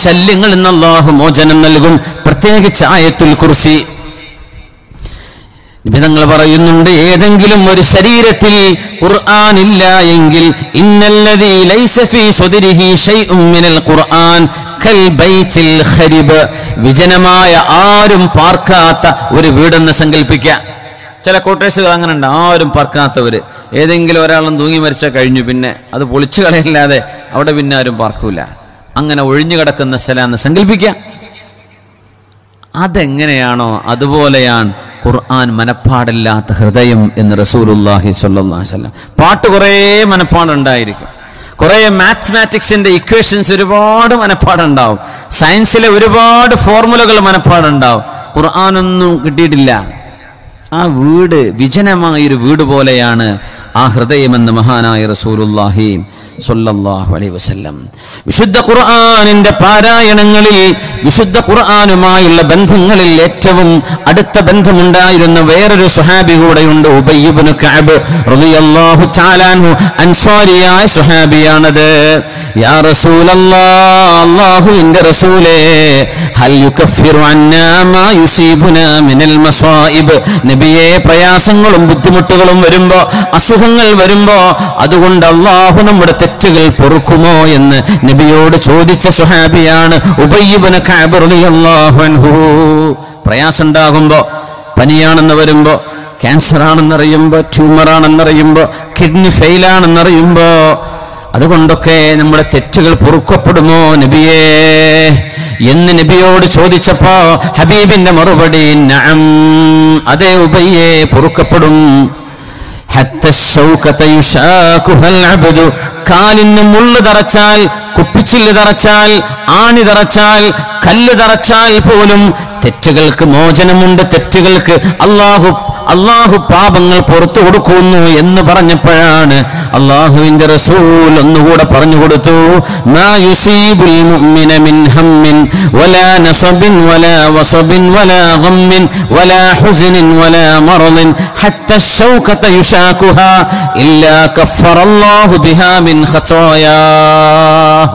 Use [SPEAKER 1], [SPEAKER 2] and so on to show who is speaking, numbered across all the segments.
[SPEAKER 1] ശല്യങ്ങളിൽ നിന്ന് അള്ളാഹു മോചനം നൽകും പ്രത്യേകിച്ച് ആയത്തുൽ കുർസി നിബിധങ്ങൾ പറയുന്നുണ്ട് ഏതെങ്കിലും ഒരു ശരീരത്തിൽ ഖുർആൻ ഇല്ല എങ്കിൽ ഇന്നല്ലദീ ലൈസ ഫീ സ്വദരിഹി ഷൈഉം മിനൽ ഖുർആൻ കൽ ബൈത്തിൽ ഖരിബ് വിജനമായ ആരും പാർക്കാത്ത ഒരു വീടെന്ന് സങ്കല്പിക്കുക ചില കോട്ടേഴ്സുകൾ അങ്ങനെ ഉണ്ട് ആരും പാർക്കാത്തവര് ഏതെങ്കിലും ഒരാളും തൂങ്ങി മരിച്ചാൽ കഴിഞ്ഞു പിന്നെ അത് പൊളിച്ചു കളയില്ലാതെ അവിടെ പിന്നെ ആരും പാർക്കൂല അങ്ങനെ ഒഴിഞ്ഞു കിടക്കുന്ന സ്ഥലം സങ്കല്പിക്കുക അതെങ്ങനെയാണോ അതുപോലെയാണ് ഖുർആൻ മനപ്പാടില്ലാത്ത ഹൃദയം എന്ന് റസൂലുല്ലാഹി സ്വല്ലല്ലാഹി അലൈഹി വസല്ലം പാട്ട് കുറേ മനപ്പാടുണ്ടായിരിക്കും കുറേ മാത്മാറ്റിക്സിന്റെ ഇക്വേഷൻസ് ഒരുപാട് മനപ്പാടുണ്ടാവും സയൻസിലെ ഒരുപാട് ഫോർമുലകൾ മനപ്പാടുണ്ടാവും ഖുർആനൊന്നും കിട്ടിയിട്ടില്ല ആ വീട് വിജനമായൊരു വീട് പോലെയാണ് ആ ഹൃദയമെന്ന് മഹാനായ റസൂലുല്ലാഹി സ്വല്ലല്ലാഹു അലൈഹി വസല്ലം വിശുദ്ധ ഖുർആനിന്റെ പാരായണങ്ങളിൽ വിശുദ്ധ ഖുർആനുമായുള്ള ബന്ധങ്ങളിൽ ഏറ്റവും അടുത്ത ബന്ധമുണ്ടായിരുന്ന വേറൊരു സുഹാബി കൂടെയുണ്ട് ഉബയ്യബ്നു കഅബ് റളിയല്ലാഹു തആല അൻഹു അൻസാരിയായ സുഹാബിയാണത് യാ റസൂലല്ലാഹ് അല്ലാഹുവിന്റെ റസൂലേ ഹൽ യുകഫിറു അന്നാ മാ യുസീബുനാ മിനൽ മസായിബ് നബിയെ പ്രയാസങ്ങളും ബുദ്ധിമുട്ടുകളും വരുമ്പോ അസുഖങ്ങൾ വരുമ്പോ അതുകൊണ്ട് അള്ളാഹു നമ്മുടെ തെറ്റുകൾ പൊറുക്കുമോ എന്ന് നബിയോട് ചോദിച്ച സുഹാബിയാണ് ഉബയ്യബന അൻഹു പ്രയാസം ഉണ്ടാകുമ്പോ പനിയാണെന്ന് വരുമ്പോ ക്യാൻസർ ആണെന്നറിയുമ്പോ ട്യൂമർ ആണെന്നറിയുമ്പോ കിഡ്നി ഫെയിൽ ആണെന്നറിയുമ്പോ അതുകൊണ്ടൊക്കെ നമ്മുടെ തെറ്റുകൾ പൊറുക്കപ്പെടുമോ നബിയേ എന്ന് നബിയോട് ചോദിച്ചപ്പോ ഹബീബിന്റെ മറുപടി നഅം അതേ ഉബയ്യേ പൊറുക്കപ്പെടും ഹത്ത ശൗകത യുശാകുഹൽ അബ്ദു കാലിന് മുള്ളു തറച്ചാൽ കുപ്പിച്ചില്ല് തറച്ചാൽ ആണി തറച്ചാൽ കല്ല് തറച്ചാൽ പോലും തെറ്റുകൾക്ക് മോചനമുണ്ട് തെറ്റുകൾക്ക് അള്ളാഹു അള്ളാഹു പാപങ്ങൾ പുറത്തു കൊടുക്കുന്നു എന്ന് പറഞ്ഞപ്പോഴാണ് അള്ളാഹുവിന്റെ റസൂൽ ഒന്നുകൂടെ പറഞ്ഞു കൊടുത്തു മാ യുസീബുൽ മുഅ്മിന മിൻ ഹമ്മിൻ വലാ നസബിൻ വലാ വസബിൻ വലാ ഗമ്മിൻ വലാ ഹുസ്നിൻ വലാ മറദിൻ ഹത്ത الشوكة يشاكها إلا كفر الله بها من خطاياه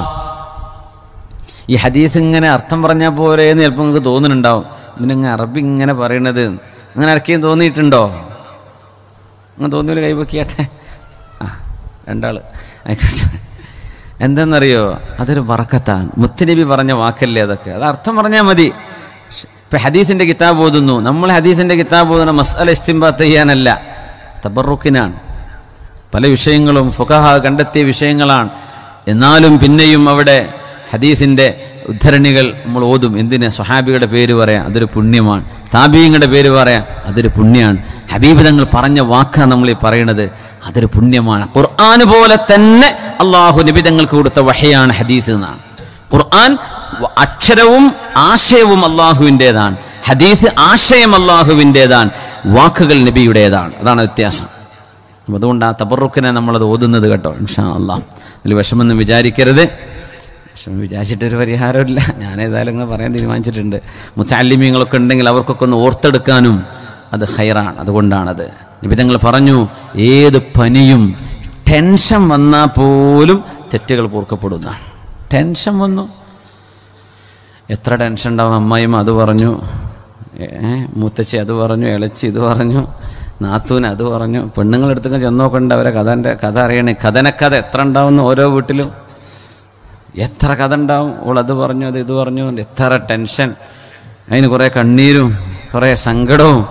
[SPEAKER 1] ഈ ഹദീസ് ഇങ്ങനെ അർത്ഥം പറഞ്ഞാൽ പോരെ എന്ന് ചിലപ്പോൾ നിങ്ങൾക്ക് തോന്നുന്നുണ്ടാവും ഇതിനങ്ങ് അറബി ഇങ്ങനെ പറയണത് അങ്ങനെ ആർക്കെയും തോന്നിയിട്ടുണ്ടോ അങ്ങനെ തോന്നിയൊരു കൈവക്കിയാട്ടെ ആ രണ്ടാള് ആയിക്കോട്ടെ എന്തെന്നറിയോ അതൊരു വറക്കത്താണ് മുത്തുനബി പറഞ്ഞ വാക്കല്ലേ അതൊക്കെ അത് അർത്ഥം പറഞ്ഞാൽ മതി ഇപ്പം ഹദീസിൻ്റെ കിതാബ് ഓതുന്നു നമ്മൾ ഹദീസിൻ്റെ കിതാബ് ഓതുന്ന മസാല ഇസ്തിംബാത്ത് ചെയ്യാനല്ല തബറുക്കിനാണ് പല വിഷയങ്ങളും ഫുഖഹ കണ്ടെത്തിയ വിഷയങ്ങളാണ് എന്നാലും പിന്നെയും അവിടെ ഹദീസിൻ്റെ ഉദ്ധരണികൾ നമ്മൾ ഓതും എന്തിന് സ്വഹാബിയുടെ പേര് പറയാം അതൊരു പുണ്യമാണ് താബീങ്ങളുടെ പേര് പറയാം അതൊരു പുണ്യമാണ് ഹബീബ് തങ്ങൾ പറഞ്ഞ വാക്കാണ് നമ്മൾ ഈ പറയണത് അതൊരു പുണ്യമാണ് ഖുർആൻ പോലെ തന്നെ അള്ളാഹു നിബിതങ്ങൾക്ക് കൊടുത്ത വഹയാണ് ഹദീസ് എന്നാണ് ഖുർആൻ അക്ഷരവും ആശയവും അള്ളാഹുവിൻ്റെതാണ് ഹദീസ് ആശയം അള്ളാഹുവിൻ്റെതാണ് വാക്കുകൾ നബിയുടേതാണ് അതാണ് വ്യത്യാസം അപ്പം അതുകൊണ്ട് ആ തബറുക്കിനെ നമ്മളത് ഓതുന്നത് കേട്ടോ ഇൻഷാ അള്ളാഹ് അതിൽ വിഷമൊന്നും വിചാരിക്കരുത് വിഷമം വിചാരിച്ചിട്ടൊരു പരിഹാരമില്ല ഞാൻ ഏതായാലും ഇങ്ങനെ പറയാൻ തീരുമാനിച്ചിട്ടുണ്ട് മുത്താലിമ്യങ്ങളൊക്കെ ഉണ്ടെങ്കിൽ അവർക്കൊക്കെ ഒന്ന് ഓർത്തെടുക്കാനും അത് ഹൈറാണ് അതുകൊണ്ടാണത് നിബിതങ്ങൾ പറഞ്ഞു ഏത് പനിയും ടെൻഷൻ വന്നാൽ പോലും തെറ്റുകൾ പൂർക്കപ്പെടുന്നതാണ് ടെൻഷൻ വന്നു എത്ര ടെൻഷൻ ഉണ്ടാവും അമ്മായിമ്മ അത് പറഞ്ഞു ഏ മൂത്തച്ചി അത് പറഞ്ഞു ഇളച്ചി ഇത് പറഞ്ഞു നാത്തൂന് അത് പറഞ്ഞു പെണ്ണുങ്ങളെടുത്തൊക്കെ ചെന്ന് നോക്കണ്ട അവരെ കഥൻ്റെ കഥ അറിയണേ കഥനക്കഥ എത്ര ഉണ്ടാവുന്നു ഓരോ വീട്ടിലും എത്ര കഥ ഉണ്ടാവും ഓൾ അത് പറഞ്ഞു അത് ഇത് പറഞ്ഞു എത്ര ടെൻഷൻ അതിന് കുറേ കണ്ണീരും കുറേ സങ്കടവും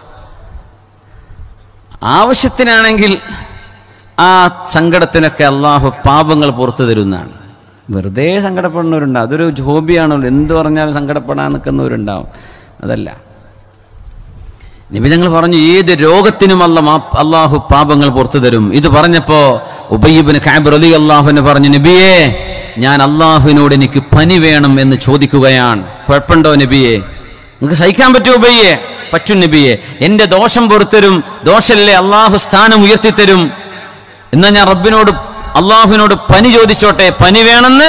[SPEAKER 1] ആവശ്യത്തിനാണെങ്കിൽ ആ സങ്കടത്തിനൊക്കെ അള്ളാഹു പാപങ്ങൾ പുറത്തു തരുന്നതാണ് വെറുതെ സങ്കടപ്പെടുന്നവരുണ്ട് അതൊരു ഹോബിയാണല്ലോ എന്ത് പറഞ്ഞാലും സങ്കടപ്പെടാൻ നിൽക്കുന്നവരുണ്ടാവും അതല്ല നിബിധങ്ങൾ പറഞ്ഞു ഏത് രോഗത്തിനും അല്ല അള്ളാഹു പാപങ്ങൾ പുറത്തു തരും ഇത് പറഞ്ഞപ്പോ ഉബയ്യബിന് കാബ് റലി അള്ളാഹുവിന് പറഞ്ഞു നബിയെ ഞാൻ അള്ളാഹുവിനോട് എനിക്ക് പനി വേണം എന്ന് ചോദിക്കുകയാണ് കുഴപ്പമുണ്ടോ നബിയെ നിങ്ങൾക്ക് സഹിക്കാൻ പറ്റുമോ ഉബയ്യെ പറ്റും നബിയെ എന്റെ ദോഷം പൊറുത്തരും ദോഷല്ലേ അള്ളാഹു സ്ഥാനം ഉയർത്തിത്തരും എന്നാ ഞാൻ റബ്ബിനോട് അള്ളാഹുവിനോട് പനി ചോദിച്ചോട്ടെ പനി വേണമെന്ന്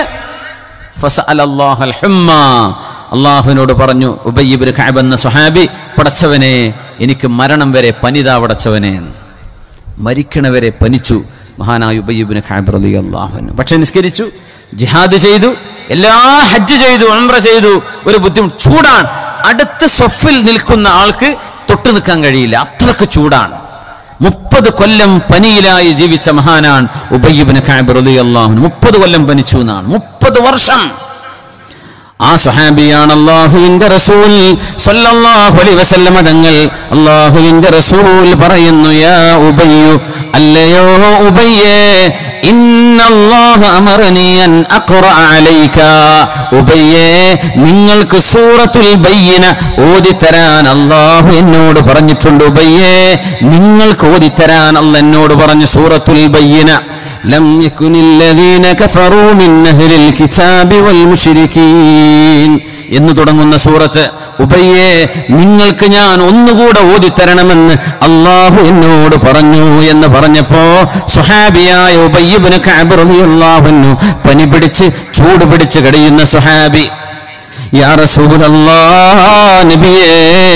[SPEAKER 1] അള്ളാഹുവിനോട് പറഞ്ഞു ഉബയ്യബിന് ഖാബ് എന്ന സുഹാബി പടച്ചവനെ എനിക്ക് മരണം വരെ പനിതാ പടച്ചവനെ മരിക്കണവരെ പനിച്ചു മഹാനായ ഉബയ്യബിന് ഖാബ് റലി അള്ളാഹുവിന് പക്ഷെ നിസ്കരിച്ചു ജിഹാദ് ചെയ്തു എല്ലാ ഹജ്ജ് ചെയ്തു ഉംറ ചെയ്തു ഒരു ബുദ്ധിമുട്ട് ചൂടാണ് അടുത്ത സൊഫിൽ നിൽക്കുന്ന ആൾക്ക് തൊട്ടു നിൽക്കാൻ കഴിയില്ല അത്രക്ക് ചൂടാണ് മുപ്പത് കൊല്ലം പനിയിലായി ജീവിച്ച മഹാനാണ് ഉബയ്യബിന് അള്ളാഹു മുപ്പത് കൊല്ലം പനിച്ചു എന്നാണ് മുപ്പത് വർഷം ആ സ്വഹാബിയാണ് അള്ളാഹുവിന്റെ റസൂൽ സല്ലല്ലാഹു അലൈഹി വസല്ലമ തങ്ങൾ അള്ളാഹുവിന്റെ റസൂൽ പറയുന്നു യാ ഉബയ്യു അല്ലയോ ഉബയ്യേ ഇന്നല്ലാഹ അമറനി അൻ അഖറ അലൈക ഉബയ്യേ നിങ്ങൾക്ക് സൂറത്തുൽ ബയ്യന ഓതിത്തരാൻ അള്ളാഹു എന്നോട് പറഞ്ഞിട്ടുണ്ട് ഉബയ്യേ നിങ്ങൾക്ക് ഓതിത്തരാൻ അല്ല എന്നോട് പറഞ്ഞു സൂറത്തുൽ ബയ്യന لم يكن الذين كفروا من أهل الكتاب والمشركين എന്ന് തുടങ്ങുന്ന സൂറത്ത് ഉബയ്യെ നിങ്ങൾക്ക് ഞാൻ ഒന്നുകൂടെ ഓതിത്തരണമെന്ന് അള്ളാഹു എന്നോട് പറഞ്ഞു എന്ന് പറഞ്ഞപ്പോ സുഹാബിയായ ഉബയ്യബിന് അള്ളാഹുന്നു പനി പിടിച്ച് ചൂട് പിടിച്ച് കഴിയുന്ന സുഹാബി യാ റസൂലല്ലാഹ് നബിയേ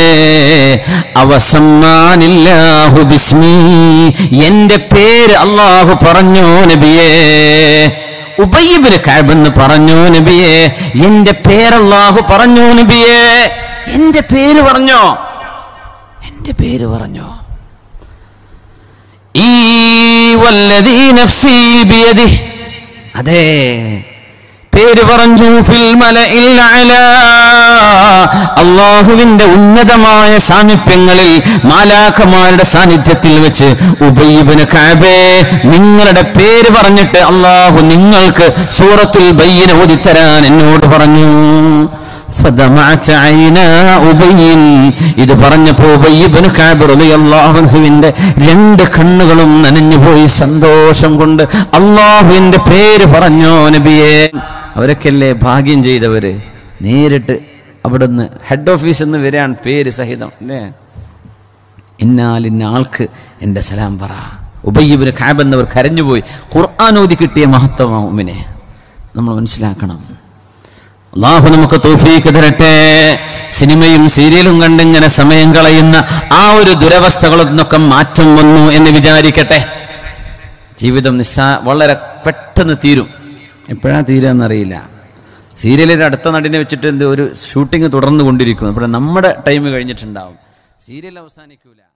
[SPEAKER 1] അവസമ്മാനില്ലാഹു ബിസ്മി എന്റെ പേര് അള്ളാഹു പറഞ്ഞു നബിയേ ഉബയ്യബിന് കാബെന്ന് പറഞ്ഞു നബിയേ എന്റെ പേര് അള്ളാഹു പറഞ്ഞു നബിയേ എന്റെ പേര് പറഞ്ഞോ എന്റെ പേര് പറഞ്ഞോ ഈ വല്ലദീ നഫ്സി ബിയദിഹ് അതെ പേര് പറഞ്ഞു ഫിൽ മലഇൽ അലാ അള്ളാഹുവിന്റെ ഉന്നതമായ സാന്നിധ്യങ്ങളിൽ മാലാഖമാരുടെ സാന്നിധ്യത്തിൽ വെച്ച് ഉബയ്യബിന് കാബേ നിങ്ങളുടെ പേര് പറഞ്ഞിട്ട് അള്ളാഹു നിങ്ങൾക്ക് സൂറത്തുൽ ബയ്യന ഓതിത്തരാൻ എന്നോട് പറഞ്ഞു فدمعت عينا أبي ഇത് പറഞ്ഞപ്പോ ഉബയ്യബിന് കാബ് റളിയല്ലാഹുവിന്റെ രണ്ട് കണ്ണുകളും നനഞ്ഞുപോയി സന്തോഷം കൊണ്ട് അള്ളാഹുവിന്റെ പേര് പറഞ്ഞോ നബിയെ അവരൊക്കെയല്ലേ ഭാഗ്യം ചെയ്തവര് നേരിട്ട് അവിടുന്ന് ഹെഡ് ഓഫീസിൽ നിന്ന് വരാൻ പേര് സഹിതം അല്ലേ ഇന്നാലിന്ന ആൾക്ക് എൻ്റെ സലാം പറ ഉബയ്യബിന് കാബ് എന്നവർ കരഞ്ഞുപോയി ഖുർആാനോദി കിട്ടിയ മഹത്വമാവുമിനെ നമ്മൾ മനസ്സിലാക്കണം അള്ളാഹു നമുക്ക് തോഫീക്ക് തരട്ടെ സിനിമയും സീരിയലും കണ്ടിങ്ങനെ സമയം കളയുന്ന ആ ഒരു ദുരവസ്ഥകളിൽ നിന്നൊക്കെ മാറ്റം വന്നു എന്ന് വിചാരിക്കട്ടെ ജീവിതം നിസ്സാ വളരെ പെട്ടെന്ന് തീരും എപ്പോഴാ തീരാന്നറിയില്ല സീരിയലിന്റെ അടുത്ത നടിനെ വെച്ചിട്ട് എന്ത് ഒരു ഷൂട്ടിംഗ് തുടർന്നു കൊണ്ടിരിക്കുന്നു അപ്പോൾ നമ്മുടെ ടൈം കഴിഞ്ഞിട്ടുണ്ടാവും സീരിയൽ അവസാനിക്കൂല